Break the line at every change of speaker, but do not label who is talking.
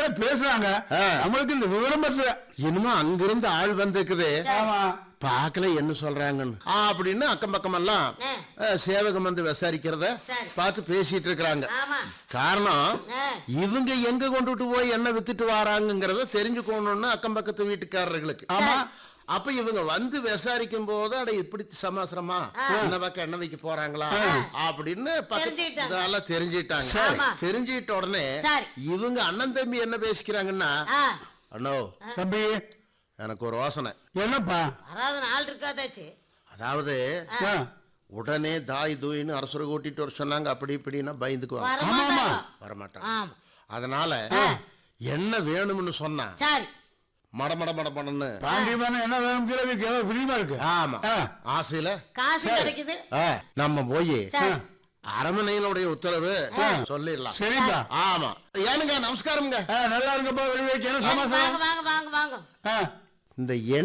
அப்படிதான் பேசுறாங்க
ஆ.
நம்மளுக்கு இந்த விவரம் பத்தல
என்னமோ அங்கிருந்து ஆள் வந்திருக்குது
ஆமா
பார்க்கல என்ன சொல்றாங்கன்னு ஆ, அப்படின்னு அக்கம் பக்கம் எல்லாம்
ஆ.
அஹ், சேவகம் வந்து விசாரிக்கிறத
சரி.
பார்த்து பேசிட்டு இருக்கிறாங்க
ஆமா
காரணம்
ஆ.
இவங்க எங்க கொண்டுட்டு போய் என்ன வித்துட்டு வராங்கங்கிறத தெரிஞ்சுக்கணும்னு அக்கம் பக்கத்து வீட்டுக்காரர்களுக்கு
ஆமா.
அப்ப இவங்க வந்து விசாரிக்கும் போது அட இப்படி சமாசிரமா என்ன பக்கம் என்ன வைக்க போறாங்களா அப்படின்னு பக்கத்து
தெரிஞ்சுக்கிட்டாங்க.
இதெல்லாம் தெரிஞ்சுட்டாங்க
சரி. ஆமா.
தெரிஞ்சுக்கிட்ட உடனே
சரி.
இவங்க அண்ணன் தம்பி என்ன பேசிக்கிறாங்கன்னா
ஆ
அண்ணோ
தம்பி
எனக்கு ஒரு யோசனை
என்னப்பா
வராத நாள் இருக்காதாச்சு
அதாவது
ஆ.
உடனே தாய் தூயின்னு அரசரை கூட்டிட்டு வர சொன்னாங்க அப்படி இப்படின்னா பயந்துக்குவாங்க
வரமாட்டாங்க
வரமாட்டாங்க
ஆமா
அதனால என்ன வேணும்னு சொன்னா
சரி
மட மட மட மடன்னு
பாண்டியமான என்ன வேணும் கேள்வி கேள்வி பிரியமா இருக்கு
ஆமா
ஆ.
ஆசையில
காசு கிடைக்குது
ஆ, நம்ம போய்
சரி
அரமனையினுடைய உத்தரவு சொல்லிடலாம்
சரிப்பா
ஆமா ஏனுங்க நமஸ்காரம்ங்க
ஆ, நல்லா இருக்கப்பா வெளியே வைக்க என்ன
சரி,
சமாசாரம்
வாங்க வாங்க வாங்க வாங்க
ஆ
இந்த